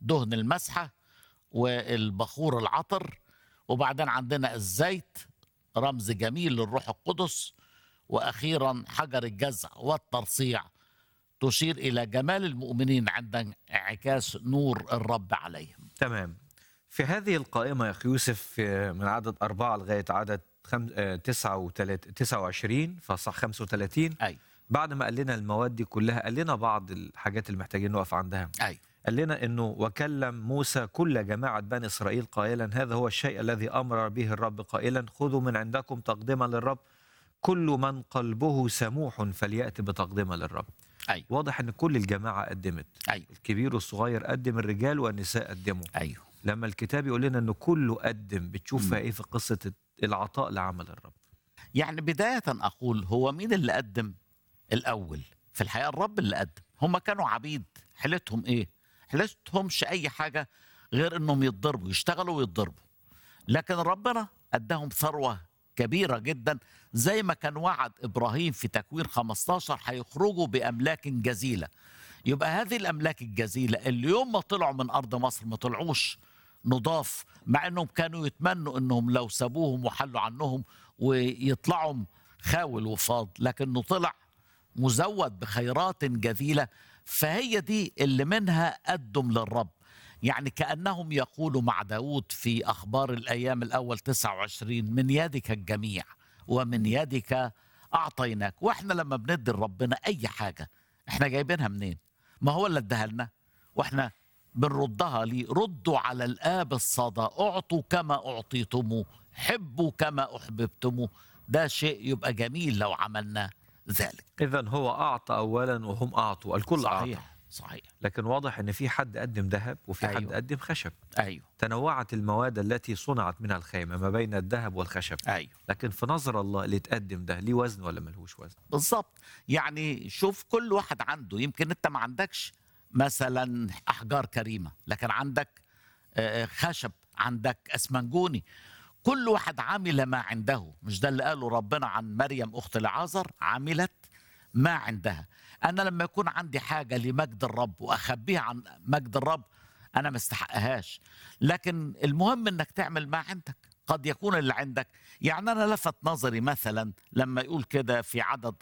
دهن المسحة والبخور العطر وبعدين عندنا الزيت رمز جميل للروح القدس وأخيرا حجر الجزع والترصيع تشير إلى جمال المؤمنين عند انعكاس نور الرب عليهم تمام في هذه القائمة يا أخي يوسف آه، من عدد أربعة لغاية عدد خم... آه، تسعة وتلات... تسعة وعشرين فصح خمسة وتلاتين أي بعد ما قال لنا المواد دي كلها قال لنا بعض الحاجات اللي محتاجين نقف عندها أي قال لنا انه وكلم موسى كل جماعه بني اسرائيل قائلا هذا هو الشيء الذي امر به الرب قائلا خذوا من عندكم تقدمه للرب كل من قلبه سموح فلياتي بتقدمه للرب أي واضح ان كل الجماعه قدمت أي الكبير والصغير قدم الرجال والنساء قدموا أيوه لما الكتاب يقول لنا انه كله قدم بتشوف فيها ايه في قصه العطاء لعمل الرب يعني بداية أقول هو مين اللي قدم الأول في الحقيقة الرب اللي قدم هم كانوا عبيد حيلتهم إيه حيلتهمش أي حاجة غير إنهم يتضربوا يشتغلوا ويتضربوا لكن ربنا أداهم ثروة كبيرة جدا زي ما كان وعد إبراهيم في تكوين 15 هيخرجوا بأملاك جزيلة يبقى هذه الأملاك الجزيلة اللي يوم ما طلعوا من أرض مصر ما طلعوش نضاف مع انهم كانوا يتمنوا انهم لو سابوهم وحلوا عنهم ويطلعوا خاول وفاض لكنه طلع مزود بخيرات جزيله فهي دي اللي منها قدم للرب يعني كانهم يقولوا مع داود في اخبار الايام الاول 29 من يدك الجميع ومن يدك اعطيناك واحنا لما بندي لربنا اي حاجه احنا جايبينها منين ما هو اللي اداها لنا واحنا بنردها ليه ردوا على الآب الصدى اعطوا كما أعطيتموه حبوا كما أحببتموه ده شيء يبقى جميل لو عملنا ذلك اذا هو اعطى اولا وهم اعطوا الكل اعطى صحيح صحيح لكن واضح ان في حد قدم ذهب وفي حد أيوه. قدم خشب أيوه تنوعت المواد التي صنعت منها الخيمه ما بين الذهب والخشب أيوه لكن في نظر الله اللي تقدم ده ليه وزن ولا ملهوش وزن بالظبط يعني شوف كل واحد عنده يمكن انت ما عندكش مثلا احجار كريمه لكن عندك آه، خشب عندك اسمنجوني كل واحد عمل ما عنده مش ده اللي قاله ربنا عن مريم اخت لعازر عملت ما عندها انا لما يكون عندي حاجه لمجد الرب واخبيها عن مجد الرب انا ما استحقهاش لكن المهم انك تعمل ما عندك قد يكون اللي عندك يعني انا لفت نظري مثلا لما يقول كده في عدد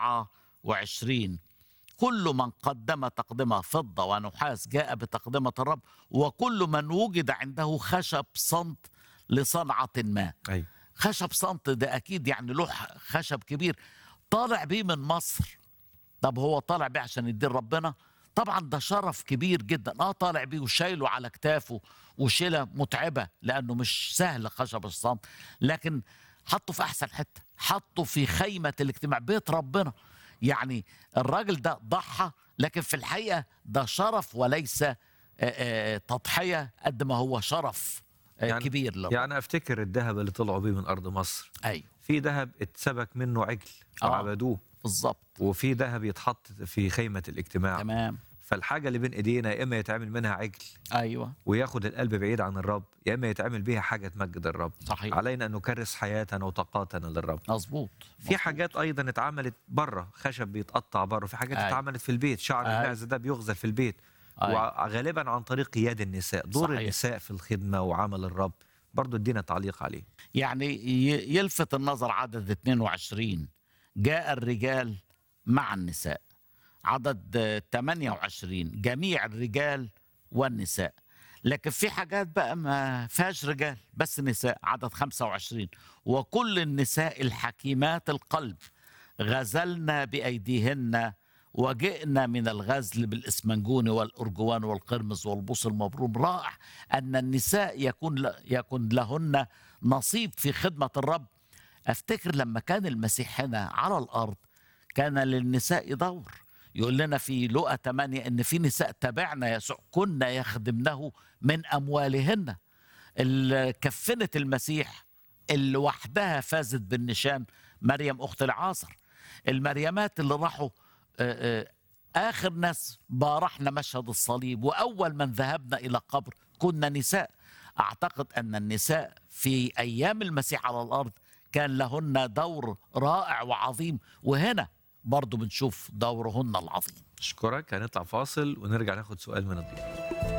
24 كل من قدم تقدمة فضة ونحاس جاء بتقدمة الرب وكل من وجد عنده خشب صمت لصنعة ما ايوه خشب صمت ده أكيد يعني له خشب كبير طالع بيه من مصر طب هو طالع بيه عشان يدين ربنا طبعا ده شرف كبير جدا اه طالع بيه وشايله على كتافه وشيله متعبه لانه مش سهل خشب الصمت لكن حطه في احسن حته حطه في خيمه الاجتماع بيت ربنا يعني الراجل ده ضحى لكن في الحقيقه ده شرف وليس آه، آه، تضحيه قد ما هو شرف آه، يعني- كبير له يعني افتكر الذهب اللي طلعوا بيه من ارض مصر ايوه في ذهب اتسبك منه عجل آه. وعبدوه بالظبط وفي ذهب يتحط في خيمه الاجتماع تمام فالحاجه اللي بين ايدينا يا اما يتعمل منها عجل ايوه وياخد القلب بعيد عن الرب يا اما يتعمل بيها حاجه تمجد الرب صحيح علينا ان نكرس حياتنا وطاقاتنا للرب مظبوط في حاجات ايضا اتعملت بره خشب بيتقطع بره في حاجات أي. اتعملت في البيت شعر أي. المعزه ده بيغزل في البيت أي. وغالبا عن طريق يد النساء دور صحيح. النساء في الخدمه وعمل الرب برضو ادينا تعليق عليه يعني ي- يلفت النظر عدد 22 جاء الرجال مع النساء عدد آه، 28 جميع الرجال والنساء لكن في حاجات بقى ما فيهاش رجال بس نساء عدد 25 وكل النساء الحكيمات القلب غزلنا بأيديهن وجئنا من الغزل بالإسمنجون والأرجوان والقرمز والبوص المبروم رائع أن النساء يكون ل- يكون لهن نصيب في خدمة الرب أفتكر لما كان المسيح هنا على الأرض كان للنساء دور يقول لنا في لقا 8 ان في نساء تبعنا يسوع كنا يخدمنه من اموالهن اللي كفنت المسيح اللي وحدها فازت بالنشان مريم اخت العازر المريمات اللي راحوا آه، آه، اخر ناس بارحنا مشهد الصليب واول من ذهبنا الى قبر كنا نساء اعتقد ان النساء في ايام المسيح على الارض كان لهن دور رائع وعظيم وهنا برضو بنشوف دورهن العظيم اشكرك هنطلع فاصل ونرجع ناخد سؤال من الضيوف